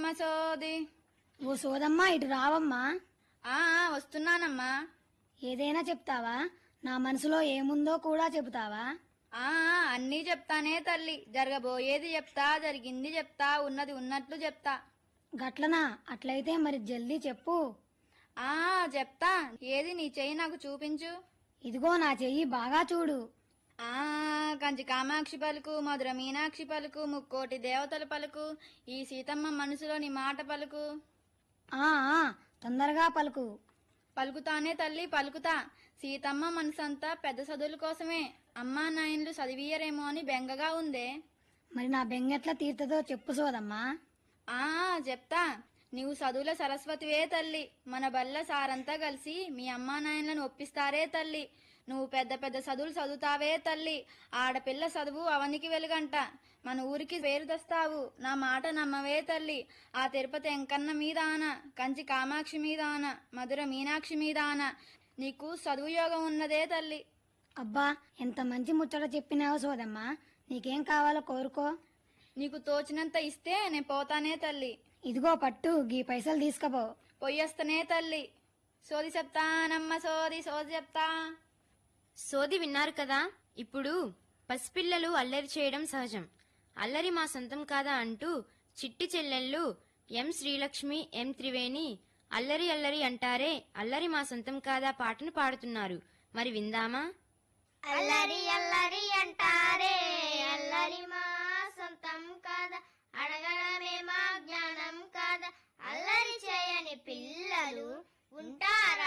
సోది ఓ సోదమ్మా ఇటు రావమ్మా ఆ ఆ, వస్తున్నానమ్మా ఏదైనా చెప్తావా నా మనసులో ఏముందో కూడా చెబుతావా ఆ ఆ, అన్నీ చెప్తానే తల్లి జరగబోయేది చెప్తా జరిగింది చెప్తా ఉన్నది ఉన్నట్లు చెప్తా గట్లనా అట్లయితే మరి జల్దీ చెప్పు ఆ చెప్తా ఏది నీ చెయ్యి నాకు చూపించు ఇదిగో నా చెయ్యి బాగా చూడు ఆ కంచి కామాక్షి పలుకు మధుర మీనాక్షి పలుకు ముక్కోటి దేవతల పలుకు ఈ సీతమ్మ మనసులోని మాట పలుకు ఆ ఆ, తొందరగా పలుకు పలుకుతానే తల్లి పలుకుతా సీతమ్మ మనసంతా పెద్ద చదువుల కోసమే అమ్మా నాయన్లు చదివియరేమో అని బెంగగా ఉందే మరి నా బెంగెట్ల తీరుతుందో చెప్పు సోదమ్మా ఆ చెప్తా నీవు చదువుల సరస్వతివే తల్లి మన బల్ల సారంతా కలిసి మీ అమ్మా నాయనలను ఒప్పిస్తారే తల్లి నువ్వు పెద్ద పెద్ద చదువులు చదువుతావే తల్లి ఆడపిల్ల చదువు అవనికి వెలుగంట మన ఊరికి పేరు తెస్తావు నా మాట నమ్మవే తల్లి ఆ తిరుపతి ఎంకన్న మీద ఆన కంచి కామాక్షి మీద ఆన మధుర మీనాక్షి మీద ఆన నీకు చదువు యోగం ఉన్నదే తల్లి అబ్బా ఎంత మంచి ముచ్చట చెప్పినావో సోదమ్మా నీకేం కావాలో కోరుకో నీకు తోచినంత ఇస్తే నేను పోతానే తల్లి ఇదిగో పట్టు గీ పైసలు తీసుకపో పొయ్యొస్తనే తల్లి సోది చెప్తానమ్మ సోది సోది చెప్తా సోది విన్నారు కదా ఇప్పుడు పసిపిల్లలు అల్లరి చేయడం సహజం అల్లరి మా సొంతం కాదా అంటూ చిట్టి చెల్లెళ్ళు ఎం శ్రీలక్ష్మి ఎం త్రివేణి అల్లరి అల్లరి అంటారే అల్లరి మా సొంతం కాదా పాటను పాడుతున్నారు మరి విందామా అల్లరి అల్లరి అంటారే అల్లరి మా సొంతం కాదా అడగడమే మా జ్ఞానం కాదా అల్లరి చేయని పిల్లలు ఉంటారా